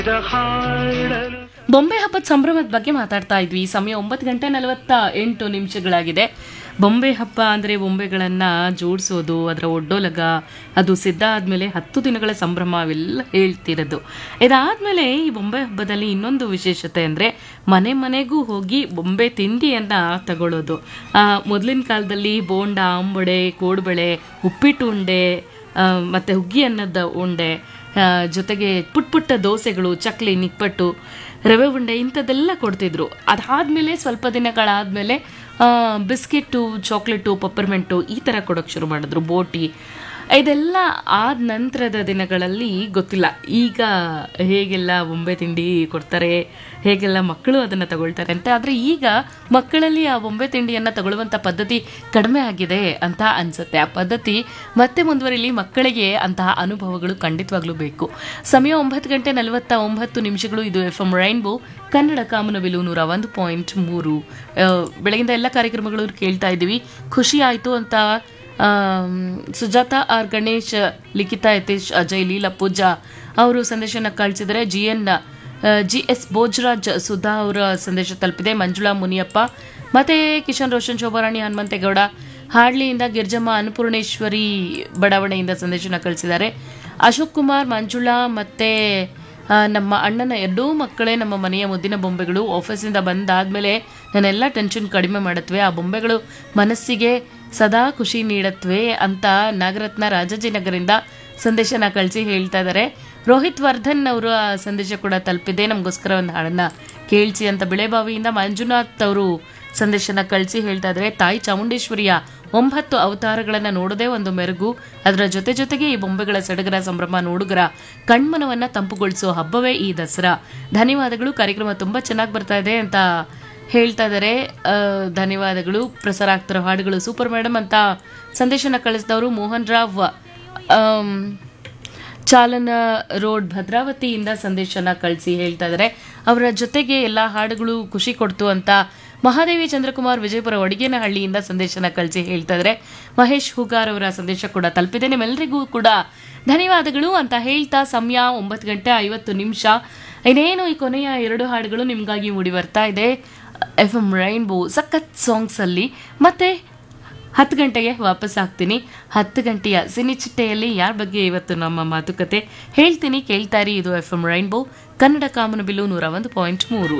ಹಾಡಲು ಬೊಂಬೆ ಹಬ್ಬದ ಸಂಭ್ರಮದ ಬಗ್ಗೆ ಮಾತಾಡ್ತಾ ಇದ್ವಿ ಸಮಯ ಒಂಬತ್ತು ಗಂಟೆ ನಲವತ್ತ ಎಂಟು ನಿಮಿಷಗಳಾಗಿದೆ ಬೊಂಬೆ ಹಬ್ಬ ಅಂದರೆ ಬೊಂಬೆಗಳನ್ನು ಜೋಡಿಸೋದು ಅದರ ಒಡ್ಡೋಲಗ ಅದು ಸಿದ್ಧ ಆದಮೇಲೆ ಹತ್ತು ದಿನಗಳ ಸಂಭ್ರಮ ಅವೆಲ್ಲ ಹೇಳ್ತಿರೋದು ಇದಾದಮೇಲೆ ಈ ಬೊಂಬೆ ಹಬ್ಬದಲ್ಲಿ ಇನ್ನೊಂದು ವಿಶೇಷತೆ ಅಂದರೆ ಮನೆ ಮನೆಗೂ ಹೋಗಿ ಬೊಂಬೆ ತಿಂಡಿಯನ್ನು ತಗೊಳ್ಳೋದು ಆ, ಮೊದಲಿನ ಕಾಲದಲ್ಲಿ ಬೋಂಡ ಅಂಬಡೆ ಕೋಡುಬಳೆ ಉಪ್ಪಿಟ್ಟು ಉಂಡೆ ಆ, ಮತ್ತೆ ಹುಗ್ಗಿ ಅನ್ನದ ಉಂಡೆ ಆ, ಜೊತೆಗೆ ಪುಟ್ ಪುಟ್ಟ ದೋಸೆಗಳು ಚಕ್ಲಿ ನಿಪ್ಪಟ್ಟು ರವೆ ಉಂಡೆ ಇಂಥದ್ದೆಲ್ಲ ಕೊಡ್ತಿದ್ರು ಅದಾದಮೇಲೆ ಸ್ವಲ್ಪ ದಿನಗಳಾದಮೇಲೆ ಬಿಸ್ಕೆಟ್ಟು ಚಾಕ್ಲೇಟು ಪಪ್ಪರ್ಮೆಂಟು ಈ ಥರ ಕೊಡೋಕ್ಕೆ ಶುರು ಮಾಡಿದ್ರು ಬೋಟಿ ಇದೆಲ್ಲ ಆದ ನಂತರದ ದಿನಗಳಲ್ಲಿ ಗೊತ್ತಿಲ್ಲ ಈಗ ಹೇಗೆಲ್ಲ ಬೊಂಬೆ ತಿಂಡಿ ಕೊಡ್ತಾರೆ ಹೇಗೆಲ್ಲ ಮಕ್ಕಳು ಅದನ್ನು ತಗೊಳ್ತಾರೆ ಅಂತ ಆದರೆ ಈಗ ಮಕ್ಕಳಲ್ಲಿ ಆ ಬೊಂಬೆ ತಿಂಡಿಯನ್ನು ತಗೊಳ್ಳುವಂಥ ಪದ್ಧತಿ ಕಡಿಮೆ ಆಗಿದೆ ಅಂತ ಅನಿಸುತ್ತೆ ಆ ಪದ್ಧತಿ ಮತ್ತೆ ಮುಂದುವರಿಲಿ ಮಕ್ಕಳಿಗೆ ಅಂತಹ ಅನುಭವಗಳು ಖಂಡಿತವಾಗ್ಲೂ ಬೇಕು ಸಮಯ ಒಂಬತ್ತು ಗಂಟೆ ನಲವತ್ತ ಒಂಬತ್ತು ನಿಮಿಷಗಳು ಇದು ಎಫ್ ಎಂ ರೈನ್ಬೋ ಕನ್ನಡ ಕಾಮನಬಿಲು ನೂರ ಒಂದು ಪಾಯಿಂಟ್ ಮೂರು ಆ, ಬೆಳಗಿಂದ ಎಲ್ಲ ಕಾರ್ಯಕ್ರಮಗಳು ಕೇಳ್ತಾ ಇದ್ದೀವಿ ಖುಷಿ ಆಯಿತು ಅಂತ ಆಮ್, ಸುಜಾತ ಆರ್ ಗಣೇಶ್ ಲಿಖಿತಾ ಯತೀಶ್ ಅಜಯ್ ಲೀಲಾ ಪೂಜಾ ಅವರು ಸಂದೇಶನ ಕಳಿಸಿದರೆ G N G S Bhojaraj Sudha ಅವರ ಸಂದೇಶ ತಲುಪಿದೆ ಮಂಜುಳಾ ಮುನಿಯಪ್ಪ ಮತ್ತೆ ಕಿಶನ್ ರೋಷನ್ ಶೋಭಾರಾಣಿ ಹನುಮಂತೇಗೌಡ ಹಾಡ್ಲಿಯಿಂದ ಗಿರ್ಜಮ್ಮ ಅನ್ನಪೂರ್ಣೇಶ್ವರಿ ಬಡಾವಣೆಯಿಂದ ಸಂದೇಶನ ಕಳಿಸಿದ್ದಾರೆ ಅಶೋಕ್ ಕುಮಾರ್ ಮಂಜುಳಾ ಮತ್ತೆ ಆ, ನಮ್ಮ ಅಣ್ಣನ ಎರಡೂ ಮಕ್ಕಳೇ ನಮ್ಮ ಮನೆಯ ಮುದ್ದಿನ ಬೊಂಬೆಗಳು ಆಫೀಸಿಂದ ಬಂದಾದ್ಮೇಲೆ ನನ್ನೆಲ್ಲ ಟೆನ್ಷನ್ ಕಡಿಮೆ ಮಾಡುತ್ತವೆ ಆ ಬೊಂಬೆಗಳು ಮನಸ್ಸಿಗೆ ಸದಾ ಖುಷಿ ನೀಡತ್ವೆ ಅಂತ ನಾಗರತ್ನ ರಾಜಾಜಿನಗರಿಂದ ಸಂದೇಶನ ಕಳಿಸಿ ಹೇಳ್ತಾ ಇದ್ದಾರೆ ರೋಹಿತ್ ವರ್ಧನ್ ಅವರ ಸಂದೇಶ ಕೂಡ ತಲುಪಿದೆ ನಮಗೋಸ್ಕರ ಒಂದು ಹಾಡನ್ನ ಕೇಳಿಸಿ ಅಂತ ಬಿಳೆಬಾವಿಯಿಂದ ಮಂಜುನಾಥ್ ಅವರು ಸಂದೇಶನ ಕಳಿಸಿ ಹೇಳ್ತಾ ಇದ್ದಾರೆ ತಾಯಿ ಚಾಮುಂಡೇಶ್ವರಿಯ ಒಂಬತ್ತು ಅವತಾರಗಳನ್ನ ನೋಡೋದೇ ಒಂದು ಮೆರುಗು ಅದರ ಜೊತೆ ಜೊತೆಗೆ ಈ ಬೊಂಬೆಗಳ ಸಡಗರ ಸಂಭ್ರಮ ನೋಡುಗರ ಕಣ್ಮನವನ್ನ ತಂಪುಗೊಳಿಸೋ ಹಬ್ಬವೇ ಈ ದಸರಾ ಧನ್ಯವಾದಗಳು ಕಾರ್ಯಕ್ರಮ ತುಂಬಾ ಚೆನ್ನಾಗಿ ಬರ್ತಾ ಇದೆ ಅಂತ ಹೇಳ್ತಾ ಇದ್ದಾರೆ ಆ, ಧನ್ಯವಾದಗಳು ಪ್ರಸಾರ ಆಗ್ತಿರೋ ಹಾಡುಗಳು ಸೂಪರ್ ಮೇಡಮ್ ಅಂತ ಸಂದೇಶನ ಕಳಿಸಿದವರು ಮೋಹನ್ ರಾವ್ ಆಮ್, ಚಾಲನ ರೋಡ್ ಭದ್ರಾವತಿಯಿಂದ ಸಂದೇಶನ ಕಳಿಸಿ ಹೇಳ್ತಾ ಇದ್ದಾರೆ ಅವರ ಜೊತೆಗೆ ಎಲ್ಲ ಹಾಡುಗಳು ಖುಷಿ ಕೊಡ್ತು ಅಂತ ಮಹಾದೇವಿ ಚಂದ್ರಕುಮಾರ್ ವಿಜಯಪುರ ಒಡಿಗೇನಹಳ್ಳಿಯಿಂದ ಸಂದೇಶನ ಕಳಿಸಿ ಹೇಳ್ತಾ ಇದ್ದಾರೆ ಮಹೇಶ್ ಹುಗಾರ್ ಅವರ ಸಂದೇಶ ಕೂಡ ತಲುಪಿದೆ ನಿಮ್ಮೆಲ್ಲರಿಗೂ ಕೂಡ ಧನ್ಯವಾದಗಳು ಅಂತ ಹೇಳ್ತಾ ಸಮಯ ಒಂಬತ್ತು ಗಂಟೆ ಐವತ್ತು ನಿಮಿಷ ಇನ್ನೇನು ಈ ಕೊನೆಯ ಎರಡು ಹಾಡುಗಳು ನಿಮಗಾಗಿ ಮೂಡಿ ಬರ್ತಾ ಇದೆ ಎಫ್ ಎಂ ರೈನ್ಬೋ ಸಖತ್ ಸಾಂಗ್ಸ್ ಅಲ್ಲಿ ಮತ್ತೆ ಹತ್ತು ಗಂಟೆಗೆ ವಾಪಸ್ ಆಗ್ತೀನಿ ಹತ್ತು ಗಂಟೆಯ ಸಿನಿಚಿಟ್ಟೆಯಲ್ಲಿ ಯಾರ ಬಗ್ಗೆ ಇವತ್ತು ನಮ್ಮ ಮಾತುಕತೆ ಹೇಳ್ತೀನಿ ಕೇಳ್ತಾ ಇರಿ ಇದು ಎಫ್ ಎಂ ರೈನ್ಬೋ ಕನ್ನಡ ಕಾಮನಬಿಲ್ಲು ನೂರ ಒಂದು ಪಾಯಿಂಟ್ ಮೂರು